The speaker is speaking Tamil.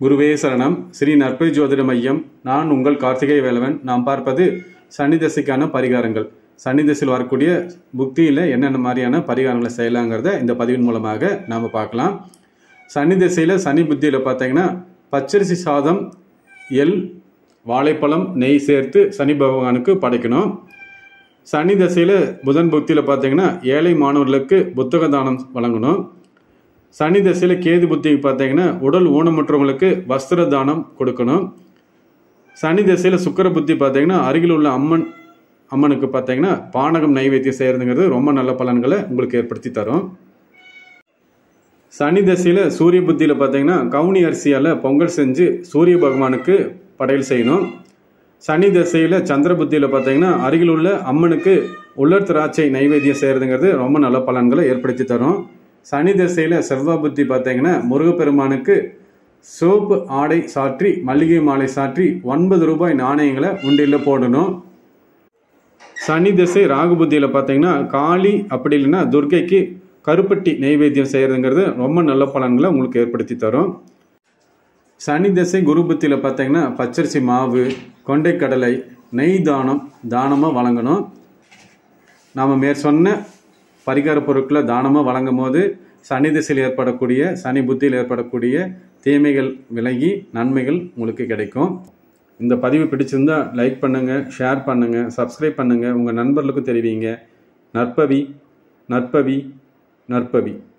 குருவே சரணம் ஸ்ரீ நற்பை ஜோதிட மையம் நான் உங்கள் கார்த்திகை வேலவன் நாம் பார்ப்பது சனி தசைக்கான பரிகாரங்கள் சனி தசையில் வரக்கூடிய புக்தியில் என்னென்ன மாதிரியான பரிகாரங்களை செய்யலாங்கிறத இந்த பதிவின் மூலமாக நாம் பார்க்கலாம் சனி திசையில் சனி புத்தியில் பார்த்தீங்கன்னா பச்சரிசி சாதம் எள் வாழைப்பழம் நெய் சேர்த்து சனி பகவானுக்கு படைக்கணும் சனி தசையில் புதன் புத்தியில் பார்த்தீங்கன்னா ஏழை மாணவர்களுக்கு புத்தக தானம் வழங்கணும் சனி தசையில் கேது புத்திக்கு பார்த்தீங்கன்னா உடல் ஊனமுற்றவங்களுக்கு வஸ்திர தானம் கொடுக்கணும் சனி தசையில் சுக்கர புத்தி பார்த்தீங்கன்னா அருகில் உள்ள அம்மன் அம்மனுக்கு பார்த்தீங்கன்னா பானகம் நைவேத்தியம் செய்கிறதுங்கிறது ரொம்ப நல்ல பலன்களை உங்களுக்கு ஏற்படுத்தி தரும் சனி தசையில் சூரிய புத்தியில் பார்த்தீங்கன்னா கவுனி அரிசியால் பொங்கல் செஞ்சு சூரிய பகவானுக்கு படையல் செய்யணும் சனி தசையில் சந்திர புத்தியில் பார்த்தீங்கன்னா அருகில் உள்ள அம்மனுக்கு உலர் திராட்சை நைவேத்தியம் செய்கிறதுங்கிறது ரொம்ப நல்ல பலன்களை ஏற்படுத்தி தரும் சனி தசையில் செவ்வாய் புத்தி பார்த்தீங்கன்னா முருகப்பெருமானுக்கு சோப்பு ஆடை சாற்றி மல்லிகை மாலை சாற்றி ஒன்பது ரூபாய் நாணயங்களை உண்டியில் போடணும் சனி திசை ராகு புத்தியில் பார்த்தீங்கன்னா காளி அப்படி இல்லைன்னா துர்க்கைக்கு கருப்பட்டி நைவேத்தியம் செய்கிறதுங்கிறது ரொம்ப நல்ல பலன்களை உங்களுக்கு ஏற்படுத்தி தரும் சனி திசை குரு புத்தியில் பார்த்தீங்கன்னா பச்சரிசி மாவு கொண்டைக்கடலை நெய் தானம் தானமாக வழங்கணும் நாம் மேற் சொன்ன பரிகார பொருட்களை தானமாக வழங்கும் போது சனி திசையில் ஏற்படக்கூடிய சனி புத்தியில் ஏற்படக்கூடிய தீமைகள் விலகி நன்மைகள் உங்களுக்கு கிடைக்கும் இந்த பதிவு பிடிச்சிருந்தா லைக் பண்ணுங்கள் ஷேர் பண்ணுங்கள் சப்ஸ்கிரைப் பண்ணுங்கள் உங்கள் நண்பர்களுக்கும் தெரிவிங்க நற்பவி நற்பவி நற்பவி